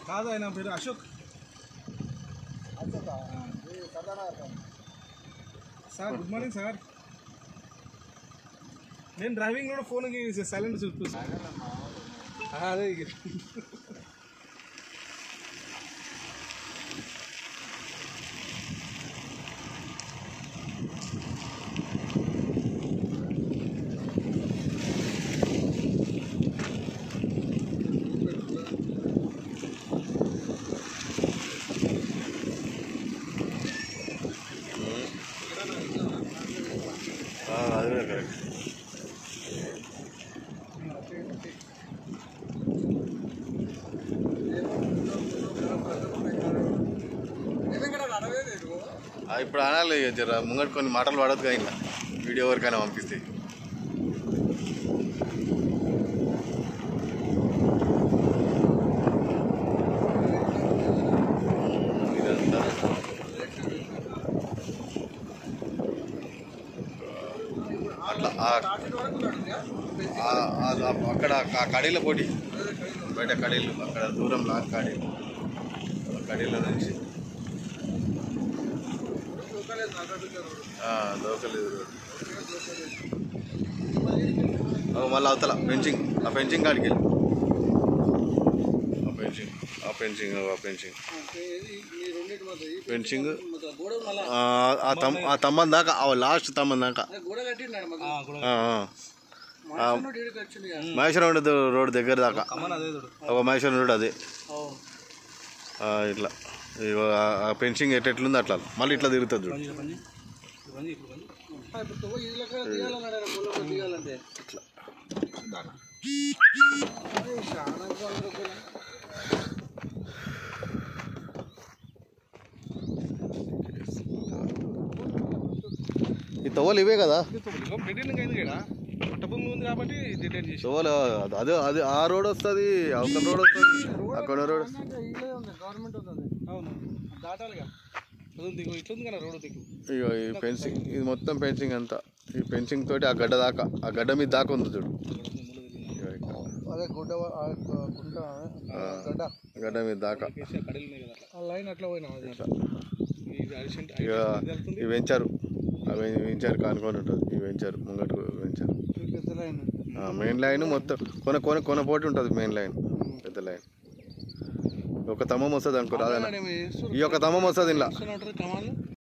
కాదు ఆయన పేరు Ashok sir good morning sir నేను డ్రైవింగ్ కూడా ఫోన్ సైలెంట్ చూస్తూ అదే ఇక. అది కూడా కరెక్ట్ ఆ, ఇప్పుడు అనాలి ఇక జర ముంగట కొన్ని మాటలు పడద్దు కానీ ఇలా వీడియో వరకైనా పంపిస్తే ఇదంతా అట్లా ఆ- ఆ- ఆ- అక్కడ ఆ కడీల పోటీ బయట కడీలు అక్కడ దూరం లాక్ కడీలు ఆ కడీల నుంచి ఆ, లోకల్ ఇది రోడ్. ఓ, మళ్ళీ అవతల ఫెన్సింగ్ ఆ ఫెన్సింగ్ కాడికి వెళ్ళి ఆ ఫెన్సింగ్ ఆ ఫెన్సింగ్ ఆ ఫెన్సింగ్ ఫెన్సింగ్ ఆ, ఆ తమ్ ఆ తమ్మం దాకా ఆ లాస్ట్ తమ్మం దాకా ఆ, కూడా ఆ, ఆ. ఆ, మహేశ్వరం రోడ్ ద- రోడ్ దగ్గర దాకా కమ్మన్ అదే చూడు ఒక మహేశ్వరం రోడ్ అదే ఆ, ఇట్లా ఇగో ఆ- ఆ ఫెన్సింగ్ ఎట్లెట్లుంది అట్లా మళ్ళీ ఇట్లా తిరుగుతుంది చూడు పని పని ఇప్పుడు పని ఇప్పుడు పని ఇట్లా ఈ తవ్వలు ఇవే కదా పెట్టింగ్ అయింది ఇక్కడ పట్టభూమి ఉంది కాబట్టి డిటైన్ చేసి తవ్వలు అదే అదే ఆ రోడ్ వస్తుంది అవతల రోడ్ వస్తుంది అక్కడ రోడ్ వస్తుంది గవర్నమెంట్ ఉంది అవును దాటాలిగా అది ఉంది ఇగో ఇట్లా ఉంది కదా రోడ్డు దిక్కు ఇగో ఈ ఫెన్సింగ్ ఇది మొత్తం ఫెన్సింగ్ అంతా ఈ ఫెన్సింగ్ తోటి ఆ గడ్డ దాకా ఆ గడ్డ మీద దాకా ఉంది చూడు ఇగో ఇక్కడ. అదే గుడ్డ గుంట ఆ, గడ్డ మీద దాకా కడలు ఉన్నాయి కదా ఆ లైన్ అట్లా పోయినా అది ఇట్లా. ఇది అడిషన్ ఇక ఈ వెంచరు ఆ వెం- వెంచర్ కానుకొని ఉంటుంది ఈ వెంచర్ ముంగట వెంచర్ పెద్ద లైన్ మెయిన్ లైన్ మొత్తం కొన కొన కొన పోటీ ఉంటుంది మెయిన్ లైన్ పెద్ద లైన్ ఒక తమ్మం వస్తుంది అనుకో రాదన్న ఈ యొక్క తమ్మం వస్తుంది ఇలా కమాన్లు